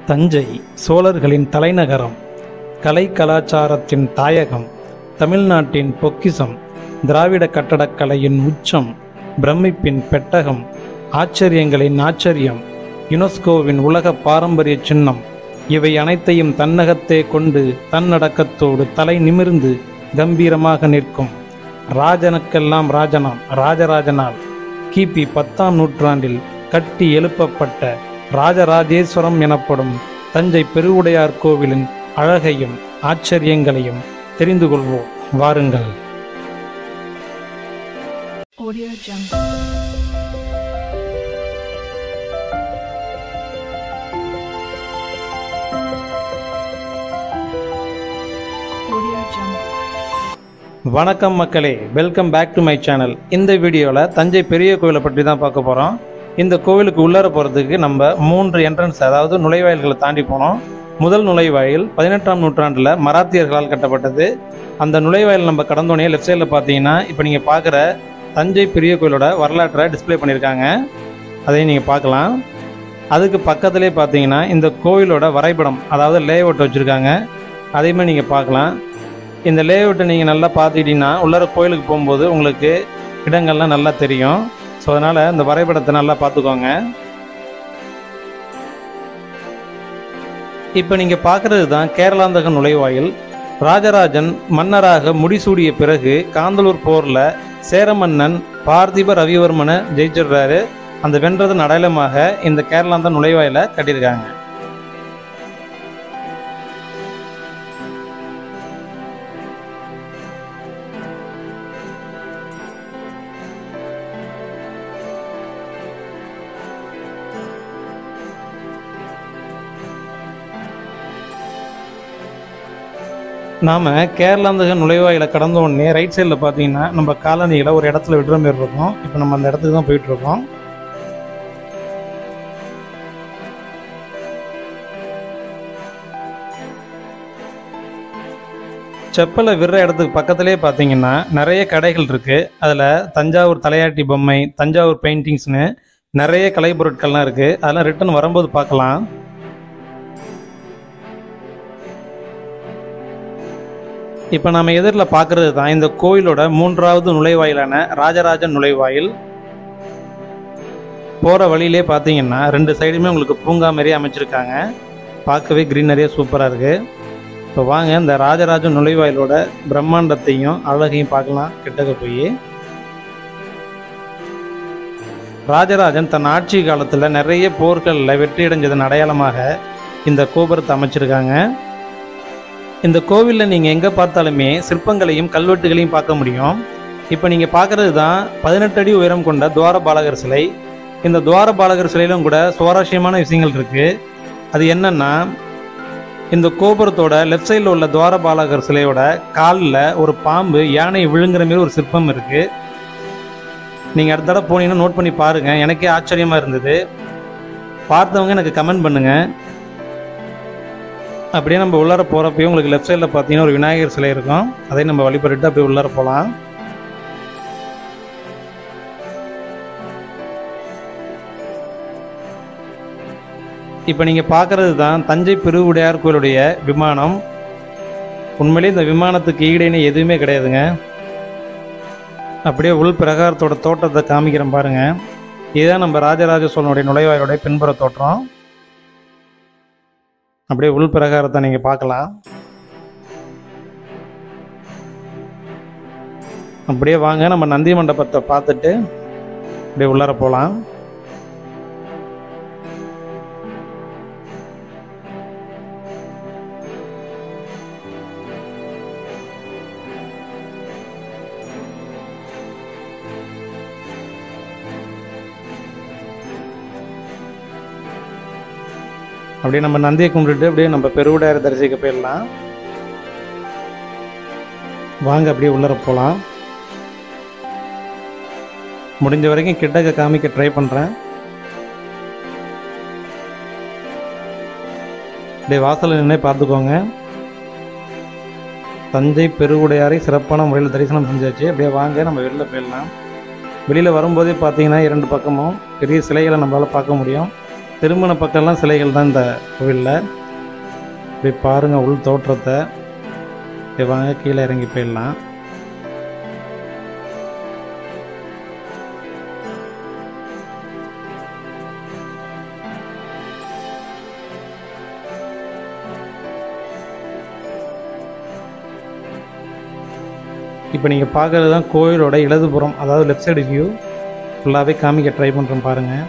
தஞ்சை சோழர்களின் தலைநகரம் கலை கலாச்சாரத்தின் தாயகம் தமிழ்நாட்டின் பொக்கிசம் திராவிட கட்டடக்கலையின் உச்சம் பிரமிப்பின் பெட்டகம் ஆச்சரியங்களின் ஆச்சரியம் யுனெஸ்கோவின் உலக பாரம்பரிய சின்னம் இவை அனைத்தையும் தன்னகத்தே கொண்டு தன்னடக்கத்தோடு தலை நிமிர்ந்து கம்பீரமாக நிற்கும் ராஜனுக்கெல்லாம் ராஜனாம் ராஜராஜனால் கிபி பத்தாம் நூற்றாண்டில் கட்டி எழுப்பப்பட்ட ராஜராஜேஸ்வரம் எனப்படும் தஞ்சை பெருவுடையார் கோவிலின் அழகையும் ஆச்சரியங்களையும் தெரிந்து கொள்வோம் வாருங்கள் Audio Jungle. Audio Jungle. வணக்கம் மக்களே welcome back to my channel இந்த வீடியோவில் தஞ்சை பெரிய கோவிலை பற்றி தான் பார்க்க போகிறோம் இந்த கோவிலுக்கு உள்ளார போகிறதுக்கு நம்ம மூன்று என்ட்ரன்ஸ் அதாவது நுழைவாயில்களை தாண்டி போனோம் முதல் நுழைவாயில் பதினெட்டாம் நூற்றாண்டில் மராத்தியர்களால் கட்டப்பட்டது அந்த நுழைவாயில் நம்ம கடந்தோடனே லெஃப்ட் சைடில் பார்த்தீங்கன்னா இப்போ நீங்கள் பார்க்குற தஞ்சை பெரிய கோயிலோட வரலாற்றை டிஸ்ப்ளே பண்ணியிருக்காங்க அதையும் நீங்கள் பார்க்கலாம் அதுக்கு பக்கத்துலேயே பார்த்தீங்கன்னா இந்த கோவிலோட வரைபடம் அதாவது லேஅவுட் வச்சுருக்காங்க அதையுமே நீங்கள் பார்க்கலாம் இந்த லேஅவுட்டை நீங்கள் நல்லா பார்த்துக்கிட்டீங்கன்னா உள்ளார கோயிலுக்கு போகும்போது உங்களுக்கு இடங்கள்லாம் நல்லா தெரியும் ஸோ அதனால் இந்த வரைபடத்தை நல்லா பார்த்துக்கோங்க இப்போ நீங்கள் பார்க்குறது தான் கேரளாந்தக நுழைவாயில் ராஜராஜன் மன்னராக முடிசூடிய பிறகு காந்தலூர் போரில் சேரமன்னன் பார்த்திப ரவிவர்மனை ஜெயிச்சிடுறாரு அந்த வென்றதன் அடையாளமாக இந்த கேரளாந்த நுழைவாயிலை கட்டியிருக்காங்க நாம் கேரளாந்தக நுழைவாயில கடந்த உடனே ரைட் சைடில் பார்த்தீங்கன்னா நம்ம காலனியில் ஒரு இடத்துல விடுற மாதிரி இருக்கும் இப்போ நம்ம அந்த இடத்துக்கு தான் போயிட்டு இருக்கோம் செப்பலை விடுற இடத்துக்கு பக்கத்துலேயே பார்த்தீங்கன்னா நிறைய கடைகள் இருக்குது அதில் தஞ்சாவூர் தலையாட்டி பொம்மை தஞ்சாவூர் பெயிண்டிங்ஸ்னு நிறைய கலை பொருட்கள்லாம் இருக்குது அதெல்லாம் ரிட்டர்ன் வரும்போது பார்க்கலாம் இப்போ நம்ம எதிரில் பார்க்குறது தான் இந்த கோயிலோட மூன்றாவது நுழைவாயிலான ராஜராஜன் நுழைவாயில் போகிற வழியிலே பார்த்தீங்கன்னா ரெண்டு சைடுமே உங்களுக்கு பூங்கா மாதிரியே அமைச்சிருக்காங்க பார்க்கவே க்ரீனரியாக சூப்பராக இருக்குது இப்போ வாங்க இந்த ராஜராஜன் நுழைவாயிலோட பிரம்மாண்டத்தையும் அழகையும் பார்க்கலாம் கிட்டக்க போய் ராஜராஜன் தன் ஆட்சி காலத்தில் நிறைய போர்களில் வெற்றியடைஞ்சதன் அடையாளமாக இந்த கோபுரத்தை அமைச்சிருக்காங்க இந்த கோவிலில் நீங்கள் எங்கே பார்த்தாலுமே சிற்பங்களையும் கல்வெட்டுகளையும் பார்க்க முடியும் இப்போ நீங்கள் பார்க்குறது தான் பதினெட்டு அடி உயரம் கொண்ட துவாரபாலகர் சிலை இந்த துவாரபாலகர் சிலையிலும் கூட சுவாரஸ்யமான விஷயங்கள் இருக்குது அது என்னன்னா இந்த கோபுரத்தோட லெஃப்ட் சைடில் உள்ள துவாரபாலகர் சிலையோட காலில் ஒரு பாம்பு யானை விழுங்குற மாதிரி ஒரு சிற்பம் இருக்குது நீங்கள் அடுத்த தடவை போனீங்கன்னா நோட் பண்ணி பாருங்கள் எனக்கே ஆச்சரியமாக இருந்தது பார்த்தவங்க எனக்கு கமெண்ட் பண்ணுங்கள் அப்படியே நம்ம உள்ளார போகிறப்பயும் உங்களுக்கு லெஃப்ட் சைடில் பார்த்தீங்கன்னா ஒரு விநாயகர் சிலை இருக்கும் அதை நம்ம வழிபட்டுட்டு அப்படியே உள்ளார போகலாம் இப்போ நீங்கள் பார்க்குறது தான் தஞ்சை பெருவுடையார் கோயிலுடைய விமானம் உண்மையிலேயே இந்த விமானத்துக்கு ஈடுன்னு எதுவுமே கிடையாதுங்க அப்படியே உள் பிரகாரத்தோட தோட்டத்தை காமிக்கிறேன் பாருங்க இதுதான் நம்ம ராஜராஜ சோழனுடைய நுழைவாயிலுடைய பின்புற தோற்றம் அப்படியே உள் பிரகாரத்தை நீங்கள் பார்க்கலாம் அப்படியே வாங்க நம்ம நந்தி மண்டபத்தை பார்த்துட்டு அப்படியே உள்ளார போகலாம் அப்படியே நம்ம நந்தியை கும்பிட்டுட்டு அப்படியே நம்ம பெருவுடையாரை தரிசிக்க போயிடலாம் வாங்க அப்படியே உள்ளர போகலாம் முடிஞ்ச வரைக்கும் கிட்டக்க காமிக்க ட்ரை பண்ணுறேன் அப்படியே வாசலில் நின்று பார்த்துக்கோங்க தஞ்சை பெருவுடையாரை சிறப்பான முறையில் தரிசனம் செஞ்சாச்சு அப்படியே வாங்க நம்ம வெளில போயிடலாம் வெளியில் வரும்போதே பார்த்தீங்கன்னா இரண்டு பக்கமும் பெரிய சிலைகளை நம்மளால் பார்க்க முடியும் திருமண பக்கம்லாம் சிலைகள் தான் இந்த கோவிலில் இப்படி பாருங்கள் உள் தோற்றத்தை இப்படி வாங்க கீழே இறங்கி போயிடலாம் இப்போ நீங்கள் பார்க்குறது தான் கோயிலோட இடதுபுறம் அதாவது லெஃப்ட் சைடு வியூ ஃபுல்லாகவே காமிக்க ட்ரை பண்ணுறோம் பாருங்கள்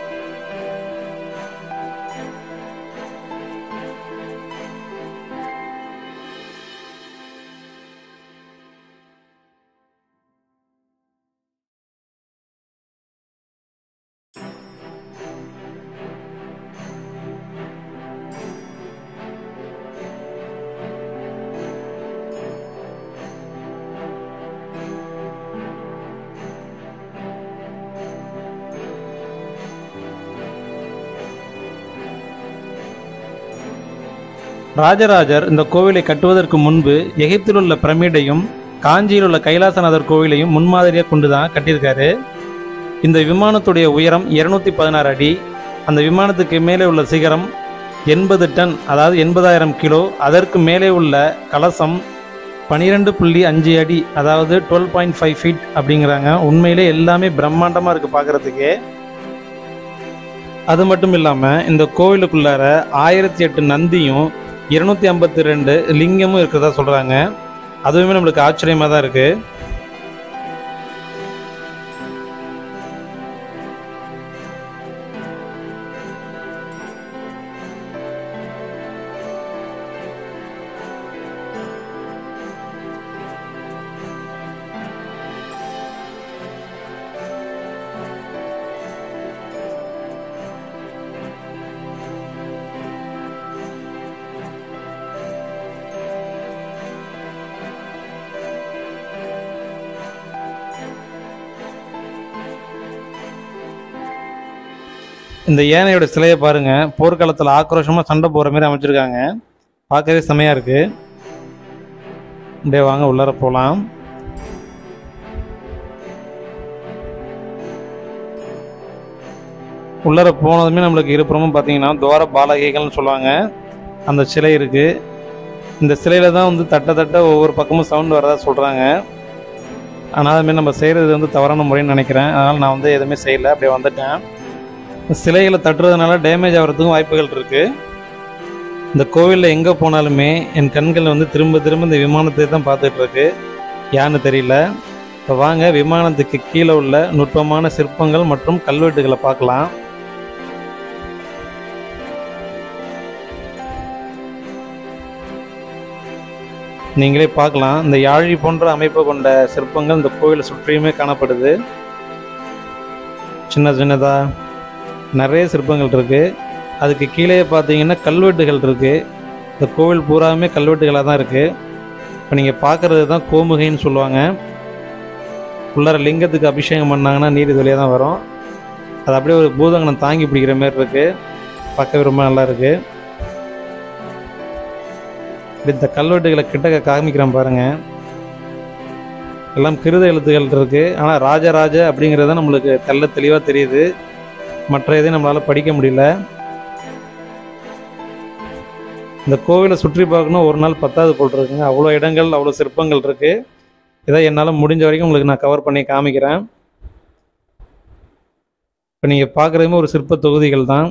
ராஜராஜர் இந்த கோவிலை கட்டுவதற்கு முன்பு எகிப்தில் உள்ள பிரமிடையும் காஞ்சியில் உள்ள கைலாசநாதர் கோவிலையும் முன்மாதிரியாக கொண்டு தான் கட்டியிருக்காரு இந்த விமானத்துடைய உயரம் இருநூத்தி பதினாறு அடி அந்த விமானத்துக்கு மேலே உள்ள சிகரம் எண்பது டன் அதாவது எண்பதாயிரம் கிலோ அதற்கு மேலே உள்ள கலசம் பனிரெண்டு புள்ளி அஞ்சு அடி அதாவது டுவெல் பாயிண்ட் ஃபைவ் ஃபீட் அப்படிங்கிறாங்க உண்மையிலே எல்லாமே பிரம்மாண்டமாக இருக்குது பார்க்குறதுக்கே அது மட்டும் இல்லாமல் இந்த கோவிலுக்குள்ளார ஆயிரத்தி எட்டு நந்தியும் இருநூத்தி ஐம்பத்தி ரெண்டு லிங்கமும் இருக்கிறதா சொல்கிறாங்க அதுவுமே நம்மளுக்கு ஆச்சரியமாக தான் இருக்குது இந்த யானையோட சிலையை பாருங்க போர்க்காலத்தில் ஆக்ரோஷமாக சண்டை போகிற மாதிரி அமைச்சிருக்காங்க பார்க்கவே செமையாக இருக்கு அப்படியே வாங்க உள்ளார போகலாம் உள்ளார போனதுமே நம்மளுக்கு இருபுறமும் பார்த்தீங்கன்னா துவார பாலகைகள்னு சொல்லுவாங்க அந்த சிலை இருக்கு இந்த சிலையில தான் வந்து தட்ட தட்ட ஒவ்வொரு பக்கமும் சவுண்ட் வரதா சொல்கிறாங்க ஆனால் அதுமாரி நம்ம செய்கிறது வந்து தவறான முறைன்னு நினைக்கிறேன் அதனால் நான் வந்து எதுவுமே செய்யலை அப்படியே வந்துட்டேன் சிலைகளை தட்டுறதுனால டேமேஜ் ஆகிறதுக்கும் வாய்ப்புகள் இருக்குது இந்த கோவிலில் எங்கே போனாலுமே என் கண்கள் வந்து திரும்ப திரும்ப இந்த விமானத்தை தான் பார்த்துட்டு இருக்கு யான்னு தெரியல இப்போ வாங்க விமானத்துக்கு கீழே உள்ள நுட்பமான சிற்பங்கள் மற்றும் கல்வெட்டுகளை பார்க்கலாம் நீங்களே பார்க்கலாம் இந்த யாழி போன்ற அமைப்பு கொண்ட சிற்பங்கள் இந்த கோவிலை சுற்றியுமே காணப்படுது சின்ன சின்னதாக நிறைய சிற்பங்கள் இருக்குது அதுக்கு கீழே பார்த்தீங்கன்னா கல்வெட்டுகள் இருக்குது இந்த கோவில் பூராவுமே கல்வெட்டுகளாக தான் இருக்குது இப்போ நீங்கள் பார்க்குறது தான் கோமுகைன்னு சொல்லுவாங்க உள்ளார லிங்கத்துக்கு அபிஷேகம் பண்ணாங்கன்னா நீர் இது வழியாக தான் வரும் அது அப்படியே ஒரு பூதங்கனம் தாங்கி பிடிக்கிற மாதிரி இருக்குது பார்க்கவே ரொம்ப நல்லா இருக்குது இப்படி இந்த கல்வெட்டுகளை கிட்டக்க காமிக்கிறேன் பாருங்கள் எல்லாம் கிருத எழுத்துகள் இருக்குது ஆனால் ராஜராஜ அப்படிங்கிறது தான் நம்மளுக்கு தெள்ள தெளிவாக தெரியுது மற்ற எதையும் நம்மளால் படிக்க முடியல இந்த கோவிலை சுற்றி பார்க்கணும் ஒரு நாள் பத்தாவது போல் இருக்குங்க அவ்வளோ இடங்கள் அவ்வளோ சிற்பங்கள் இருக்குது இதை என்னால் முடிஞ்ச வரைக்கும் உங்களுக்கு நான் கவர் பண்ணி காமிக்கிறேன் இப்போ நீங்கள் பார்க்குறதுமே ஒரு சிற்ப தொகுதிகள் தான்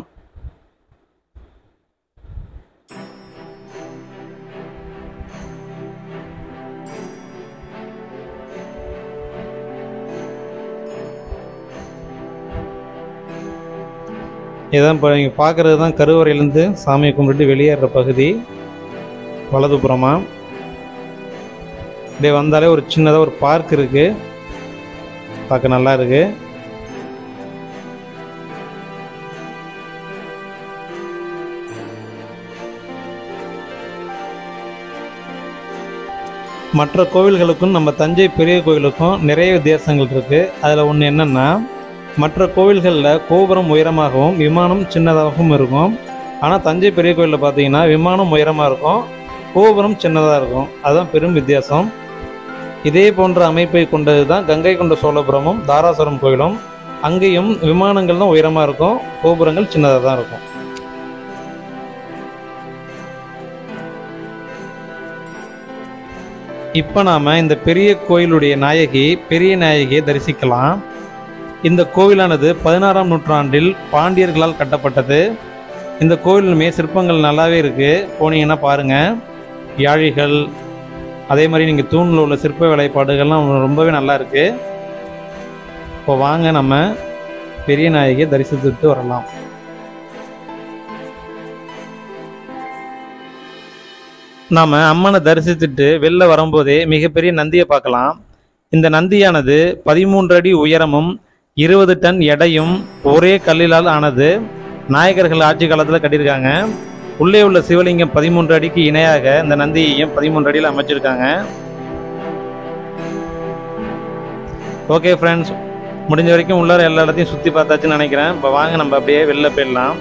இதான் இப்போ நீங்கள் பார்க்குறது தான் கருவறையிலேருந்து சாமியை கும்பிட்டு வெளியேற பகுதி வலதுபுறமாக இப்படியே வந்தாலே ஒரு சின்னதாக ஒரு பார்க் இருக்குது பார்க்க நல்லா இருக்கு மற்ற கோவில்களுக்கும் நம்ம தஞ்சை பெரிய கோவிலுக்கும் நிறைய வித்தியாசங்கள் இருக்குது அதில் ஒன்று என்னென்னா மற்ற கோவில்களில் கோபுரம் உயரமாகவும் விமானம் சின்னதாகவும் இருக்கும் ஆனால் தஞ்சை பெரிய கோயிலில் பார்த்தீங்கன்னா விமானம் உயரமாக இருக்கும் கோபுரம் சின்னதாக இருக்கும் அதுதான் பெரும் வித்தியாசம் இதே போன்ற அமைப்பை கொண்டது தான் கங்கை கொண்ட சோழபுரமும் தாராசுரம் கோயிலும் அங்கேயும் விமானங்கள் தான் உயரமாக இருக்கும் கோபுரங்கள் சின்னதாக தான் இருக்கும் இப்போ நாம் இந்த பெரிய கோயிலுடைய நாயகி பெரிய நாயகியை தரிசிக்கலாம் இந்த கோவிலானது பதினாறாம் நூற்றாண்டில் பாண்டியர்களால் கட்டப்பட்டது இந்த கோவிலுமே சிற்பங்கள் நல்லாவே இருக்குது போனீங்கன்னா பாருங்கள் யாழிகள் அதே மாதிரி நீங்கள் தூணில் உள்ள சிற்ப வேலைப்பாடுகள்லாம் ரொம்பவே நல்லா இருக்குது இப்போ வாங்க நம்ம பெரிய நாயகியை தரிசித்துட்டு வரலாம் நாம் அம்மனை தரிசித்துட்டு வெளில வரும்போதே மிகப்பெரிய நந்தியை பார்க்கலாம் இந்த நந்தியானது பதிமூன்று அடி உயரமும் இருபது டன் எடையும் ஒரே கல்லிலால் ஆனது நாயகர்கள் ஆட்சி காலத்தில் கட்டியிருக்காங்க உள்ளே உள்ள சிவலிங்கம் பதிமூன்று அடிக்கு இணையாக இந்த நந்தியையும் பதிமூன்று அடியில் அமைச்சிருக்காங்க ஓகே ஃப்ரெண்ட்ஸ் முடிஞ்ச வரைக்கும் உள்ளார எல்லா இடத்தையும் சுற்றி பார்த்தாச்சுன்னு நினைக்கிறேன் இப்போ வாங்க நம்ம அப்படியே வெளில போயிடலாம்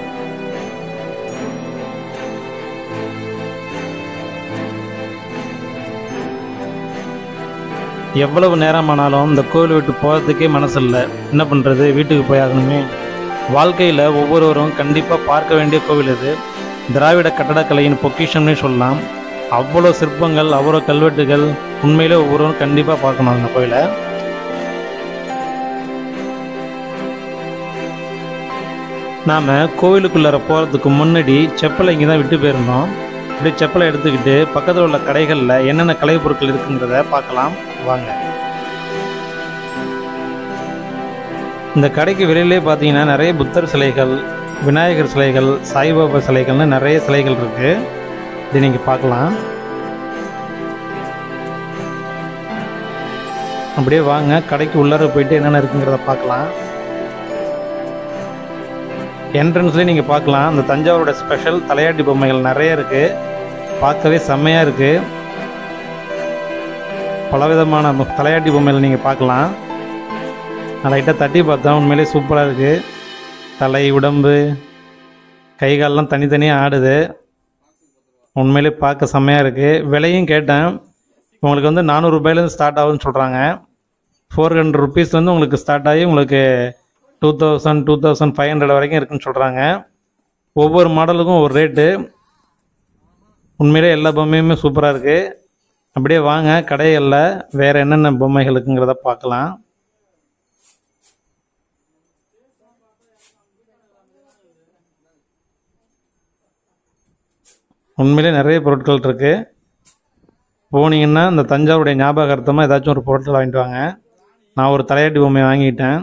எவ்வளவு நேரமானாலும் இந்த கோவில் விட்டு போகிறதுக்கே மனசு இல்லை என்ன பண்ணுறது வீட்டுக்கு போயாகணுமே வாழ்க்கையில் ஒவ்வொருவரும் கண்டிப்பாக பார்க்க வேண்டிய கோவில் இது திராவிட கட்டடக்கலையின் பொக்கிஷம்னே சொல்லலாம் அவ்வளோ சிற்பங்கள் அவ்வளோ கல்வெட்டுகள் உண்மையிலே ஒவ்வொருவரும் கண்டிப்பாக பார்க்கணும் அந்த கோயிலை நாம் கோவிலுக்குள்ளார போகிறதுக்கு முன்னாடி செப்பலை இங்கே தான் விட்டு போயிருந்தோம் அப்படியே செப்பலை எடுத்துக்கிட்டு பக்கத்தில் உள்ள கடைகளில் என்னென்ன கலைப் பொருட்கள் இருக்குங்கிறத பார்க்கலாம் வாங்க இந்த கடைக்கு வெளியிலே பார்த்தீங்கன்னா நிறைய புத்தர் சிலைகள் விநாயகர் சிலைகள் சாய்பாபா சிலைகள்னு நிறைய சிலைகள் இருக்குது இது நீங்கள் பார்க்கலாம் அப்படியே வாங்க கடைக்கு உள்ளார போயிட்டு என்னென்ன இருக்குங்கிறத பார்க்கலாம் என்ட்ரன்ஸ்லேயே நீங்கள் பார்க்கலாம் இந்த தஞ்சாவூரோட ஸ்பெஷல் தலையாட்டி பொம்மைகள் நிறைய இருக்குது பார்க்கவே செம்மையாக இருக்குது பலவிதமான மு- தலையாட்டி பொம்மைகள் நீங்கள் பார்க்கலாம் நான் லைட்டாக தட்டி பார்த்தா உண்மையிலே சூப்பராக இருக்குது தலை உடம்பு கை கால்லாம் தனித்தனியாக ஆடுது உண்மையிலே பார்க்க செம்மையாக இருக்குது விலையும் கேட்டேன் உங்களுக்கு வந்து நானூறுரூபாயிலேருந்து ஸ்டார்ட் ஆகுதுன்னு சொல்கிறாங்க ஃபோர் ஹண்ட்ரட் ருபீஸ் வந்து உங்களுக்கு ஸ்டார்ட் ஆகி உங்களுக்கு two thousand two thousand five hundred வரைக்கும் இருக்குன்னு சொல்கிறாங்க ஒவ்வொரு மாடலுக்கும் ஒரு ரேட்டு உண்மையிலே எல்லா பொம்மையுமே சூப்பராக இருக்குது அப்படியே வாங்க கடைகளில் வேறு என்னென்ன பொம்மைகள் இருக்குங்கிறத பார்க்கலாம் உண்மையிலே நிறைய பொருட்கள் இருக்குது போனீங்கன்னா இந்த தஞ்சாவூருடைய ஞாபகார்த்தமாக ஏதாச்சும் ஒரு பொருட்கள் வாங்கிட்டு வாங்க நான் ஒரு தலையாட்டி பொம்மை வாங்கிட்டேன்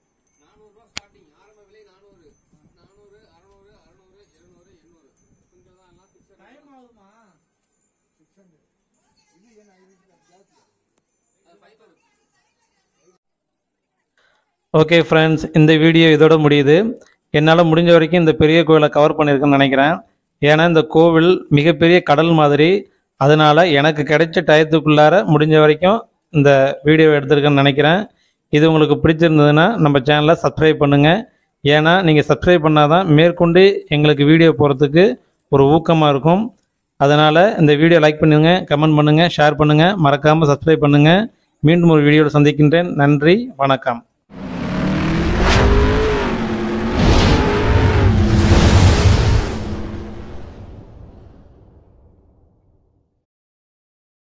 ஓகே ஃப்ரெண்ட்ஸ் இந்த வீடியோ இதோட முடியுது என்னால் முடிஞ்ச வரைக்கும் இந்த பெரிய கோவிலை கவர் பண்ணியிருக்கேன்னு நினைக்கிறேன் ஏன்னா இந்த கோவில் மிகப்பெரிய கடல் மாதிரி அதனால் எனக்கு கிடைச்ச டயத்துக்குள்ளார முடிஞ்ச வரைக்கும் இந்த வீடியோ எடுத்திருக்கேன்னு நினைக்கிறேன் இது உங்களுக்கு பிடிச்சிருந்ததுன்னா நம்ம சேனலை சப்ஸ்கிரைப் பண்ணுங்கள் ஏன்னா நீங்கள் சப்ஸ்கிரைப் பண்ணால் தான் மேற்கொண்டு எங்களுக்கு வீடியோ போகிறதுக்கு ஒரு ஊக்கமாக இருக்கும் அதனால் இந்த வீடியோ லைக் பண்ணுங்க கமெண்ட் பண்ணுங்கள் ஷேர் பண்ணுங்கள் மறக்காமல் சப்ஸ்கிரைப் பண்ணுங்கள் மீண்டும் ஒரு வீடியோவில் சந்திக்கின்றேன் நன்றி வணக்கம்